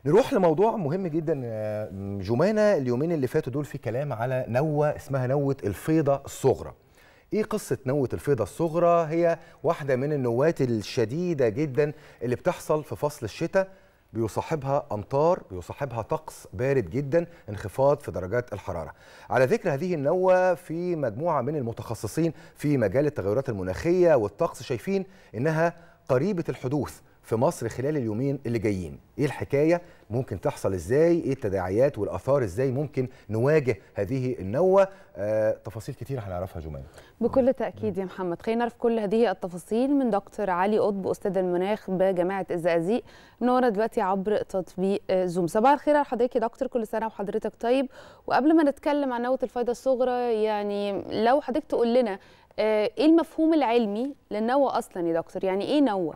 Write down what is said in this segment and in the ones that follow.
نروح لموضوع مهم جدا آه، جمانة اليومين اللي فاتوا دول في كلام على نوة اسمها نوة الفيضة الصغرى ايه قصة نوة الفيضة الصغرى هي واحدة من النوات الشديدة جدا اللي بتحصل في فصل الشتاء بيصاحبها امطار بيصاحبها طقس بارد جدا انخفاض في درجات الحراره على ذكر هذه النوه في مجموعه من المتخصصين في مجال التغيرات المناخيه والطقس شايفين انها قريبه الحدوث في مصر خلال اليومين اللي جايين ايه الحكايه ممكن تحصل ازاي ايه التداعيات والاثار ازاي ممكن نواجه هذه النوه آه، تفاصيل كتير هنعرفها جمانة بكل تأكيد يا محمد خلينا نعرف كل هذه التفاصيل من دكتور علي قطب أستاذ المناخ بجامعة الزقازيق منورة دلوقتي عبر تطبيق آه، زوم صباح الخير على حضرتك يا دكتور كل سنة وحضرتك طيب وقبل ما نتكلم عن نوة الفايدة الصغرى يعني لو حضرتك تقول لنا آه، ايه المفهوم العلمي للنوة أصلا يا دكتور يعني ايه نوة؟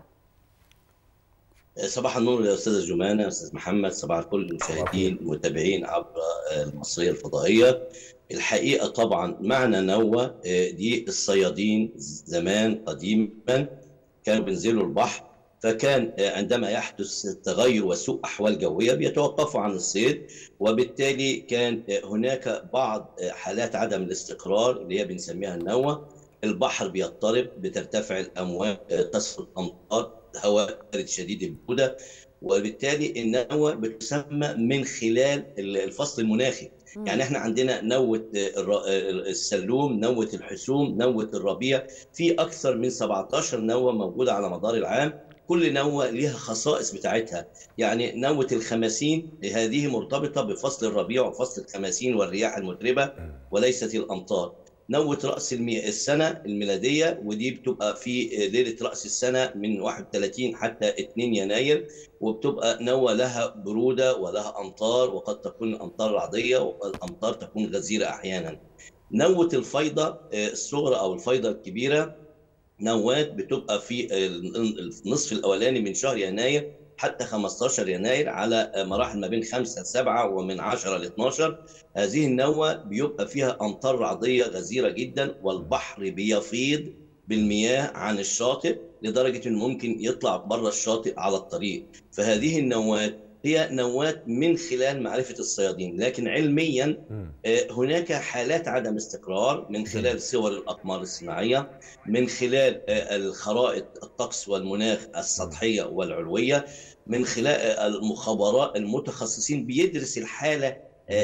صباح النور يا استاذ جمانه استاذ محمد صباح الكل المشاهدين المتابعين عبر المصريه الفضائيه الحقيقه طبعا معنى نوى آه، دي الصيادين زمان قديما كانوا بينزلوا البحر فكان آه، عندما يحدث تغير وسوء احوال جويه بيتوقفوا عن الصيد وبالتالي كان آه، هناك بعض آه، حالات عدم الاستقرار اللي هي بنسميها النوى البحر بيضطرب بترتفع الامواج آه، تسقط امطار هواء بارد شديد البروده وبالتالي النوى بتسمى من خلال الفصل المناخي يعني احنا عندنا نوة الر- السلوم نوة الحسوم نوة الربيع في أكثر من 17 نوة موجودة على مدار العام كل نوة لها خصائص بتاعتها يعني نوة الخماسين هذه مرتبطة بفصل الربيع وفصل الخماسين والرياح المتربة وليست الأمطار نوة رأس المي... السنة الميلادية ودي بتبقى في ليلة رأس السنة من 31 حتى 2 يناير وبتبقى نوة لها برودة ولها أمطار وقد تكون الأمطار رعدية والأمطار تكون غزيرة أحيانا نوة الفيضة آه، الصغرى أو الفيضة الكبيرة نوات بتبقى في النصف الأولاني من شهر يناير حتى 15 يناير على مراحل ما بين 5 ل 7 ومن 10 ل 12 هذه النوة بيبقى فيها أمطار رعدية غزيرة جدا والبحر بيفيض بالمياه عن الشاطئ لدرجة أنه ممكن يطلع بره الشاطئ على الطريق فهذه النوات هي نوات من خلال معرفة الصيادين لكن علميا آه، هناك حالات عدم استقرار من خلال صور الأقمار الصناعية من خلال آه، الخرائط الطقس والمناخ السطحية والعلوية من خلال آه، المخابرات المتخصصين بيدرس الحالة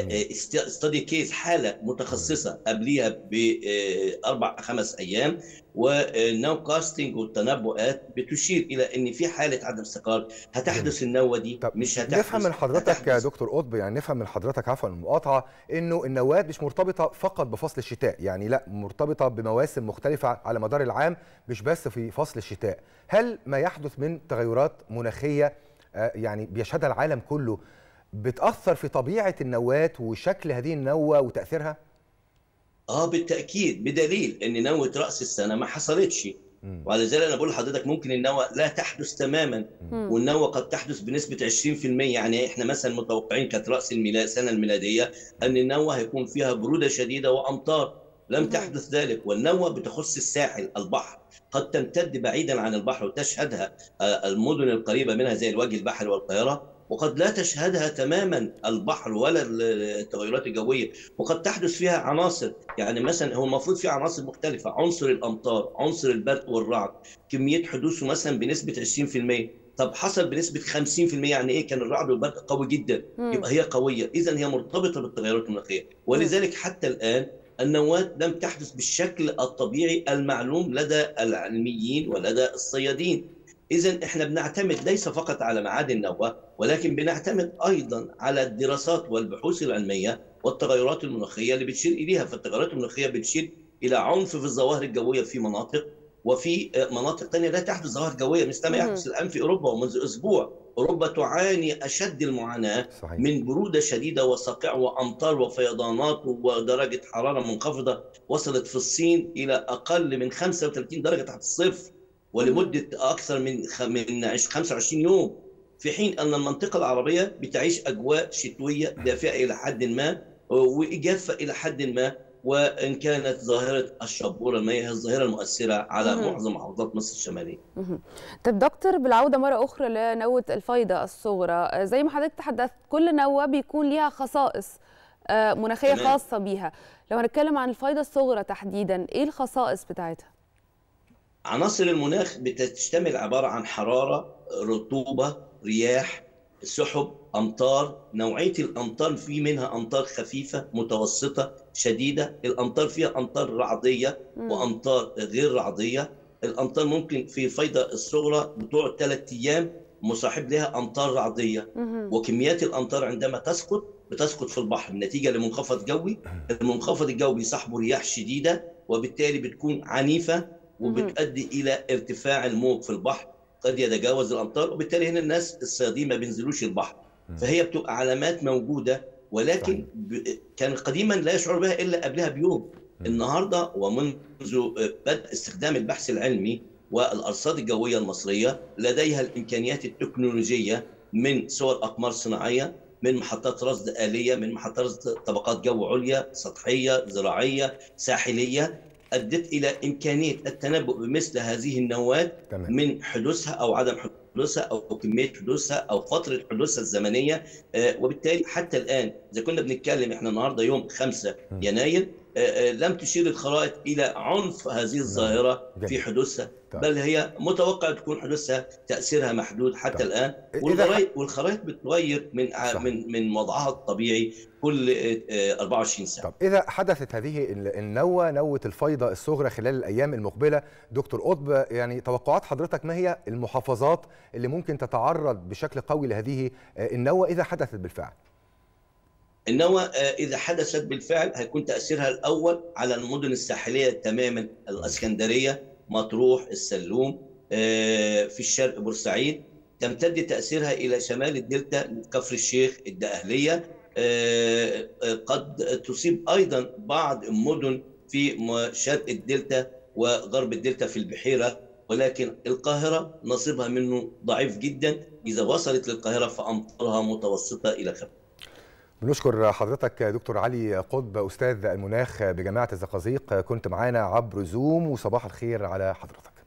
استدي كيس حالة متخصصة قبليها بأربع خمس أيام والناو كاستنج والتنبؤات بتشير إلى أن في حالة عدم استقرار هتحدث النوة دي طب مش هتحدث نفهم من حضرتك يا هتحدث. دكتور قطب يعني نفهم من حضرتك عفوا المقاطعه انه النواه مش مرتبطه فقط بفصل الشتاء يعني لا مرتبطه بمواسم مختلفه على مدار العام مش بس في فصل الشتاء هل ما يحدث من تغيرات مناخيه آه، يعني بيشهدها العالم كله بتاثر في طبيعه النواه وشكل هذه النواه وتاثيرها اه بالتاكيد بدليل ان نوه راس السنه ما حصلتش مم. وعلى ذلك انا بقول لحضرتك ممكن النوى لا تحدث تماما مم. والنوى قد تحدث بنسبه 20% يعني احنا مثلا متوقعين كانت راس الميلاد السنه الميلاديه ان النوى هيكون فيها بروده شديده وامطار لم مم. تحدث ذلك والنوى بتخص الساحل البحر قد تمتد بعيدا عن البحر وتشهدها آه، المدن القريبه منها زي الوجه البحري والقاهره وقد لا تشهدها تماما البحر ولا التغيرات الجويه وقد تحدث فيها عناصر يعني مثلا هو المفروض في عناصر مختلفه عنصر الامطار عنصر البرق والرعد كميه حدوثه مثلا بنسبه 20% طب حصل بنسبه 50% يعني ايه كان الرعد والبرق قوي جدا مم. يبقى هي قويه اذا هي مرتبطه بالتغيرات المناخيه ولذلك حتى الان النواه لم تحدث بالشكل الطبيعي المعلوم لدى العلميين ولدى الصيادين اذا احنا بنعتمد ليس فقط على معاد النواه ولكن بنعتمد ايضا على الدراسات والبحوث العلميه والتغيرات المناخيه اللي بتشير اليها فالتغيرات المناخيه بتشير الى عنف في الظواهر الجويه في مناطق وفي مناطق ثانيه لا تحدث ظواهر جويه مثل ما مهم. يحدث الان في اوروبا ومنذ اسبوع اوروبا تعاني اشد المعاناه صحيح من برودة شديدة وصقع وأمطار وفيضانات ودرجة حرارة منخفضة وصلت في الصين إلى أقل من 35 درجة تحت الصفر ولمدة أكثر من خ- من عش- 25 يوم في حين أن المنطقة العربية بتعيش أجواء شتوية دافئة إلى حد ما وجافة إلى حد ما وان كانت ظاهره الشبوره المائيه هي الظاهره المؤثره على مهم. معظم محافظات مصر الشماليه. مهم. طب دكتور بالعودة مرة أخرى لنوة الفيضة الصغرى آه، زي ما حضرتك تحدثت كل نوة بيكون ليها خصائص آه، مناخية تمام. خاصة بيها لو هنتكلم عن الفيضة الصغرى تحديدا إيه الخصائص بتاعتها؟ عناصر المناخ بتشتمل عباره عن حراره، رطوبه، رياح، سحب، امطار، نوعيه الامطار في منها امطار خفيفه، متوسطه، شديده، الامطار فيها امطار رعديه مم. وامطار غير رعديه، الامطار ممكن في الفيضه الصغرى بتقعد ثلاث ايام مصاحب لها امطار رعديه مهم. وكميات الامطار عندما تسقط بتسقط في البحر نتيجه لمنخفض جوي المنخفض الجوي بيصاحبه رياح شديده وبالتالي بتكون عنيفه وبتؤدي الى ارتفاع الموج في البحر قد يتجاوز الامطار وبالتالي هنا الناس الصيادين ما بينزلوش البحر فهي بتبقى علامات موجوده ولكن ب... كان قديما لا يشعر بها الا قبلها بيوم النهارده ومنذ بدء استخدام البحث العلمي والارصاد الجويه المصريه لديها الامكانيات التكنولوجيه من صور اقمار صناعيه من محطات رصد آلية من محطات رصد طبقات جو عليا سطحية زراعية ساحلية أدت إلى إمكانية التنبؤ بمثل هذه النواة تمام من حدوثها أو عدم حدوثها أو كمية حدوثها أو فترة حدوثها الزمنية آه، وبالتالي حتى الآن إذا كنا بنتكلم إحنا النهاردة يوم 5 م. يناير آه، آه، لم تشير الخرائط إلى عنف هذه الظاهرة جميل. في حدوثها طيب. بل هي متوقع تكون حدوثها تأثيرها محدود حتى طيب. الآن إذا والخرائط والخرائط بتغير من ع- صحيح. من من وضعها الطبيعي كل آه، 24 ساعه طب إذا حدثت هذه ال- النوة نوة الفيضة الصغرى خلال الأيام المقبلة دكتور قطب يعني توقعات حضرتك ما هي المحافظات اللي ممكن تتعرض بشكل قوي لهذه آه، النوة إذا حدثت بالفعل النوى آه، اذا حدثت بالفعل هيكون تاثيرها الاول على المدن الساحليه تماما الاسكندريه مطروح السلوم آه، في الشرق بورسعيد تمتد تاثيرها الى شمال الدلتا كفر الشيخ الدقهليه آه، آه، قد تصيب ايضا بعض المدن في م- شرق الدلتا وغرب الدلتا في البحيره ولكن القاهره نصيبها منه ضعيف جدا اذا وصلت للقاهره فامطارها متوسطه الى خفيفه بنشكر حضرتك دكتور علي قطب أستاذ المناخ بجامعة الزقازيق كنت معانا عبر زوم وصباح الخير على حضرتك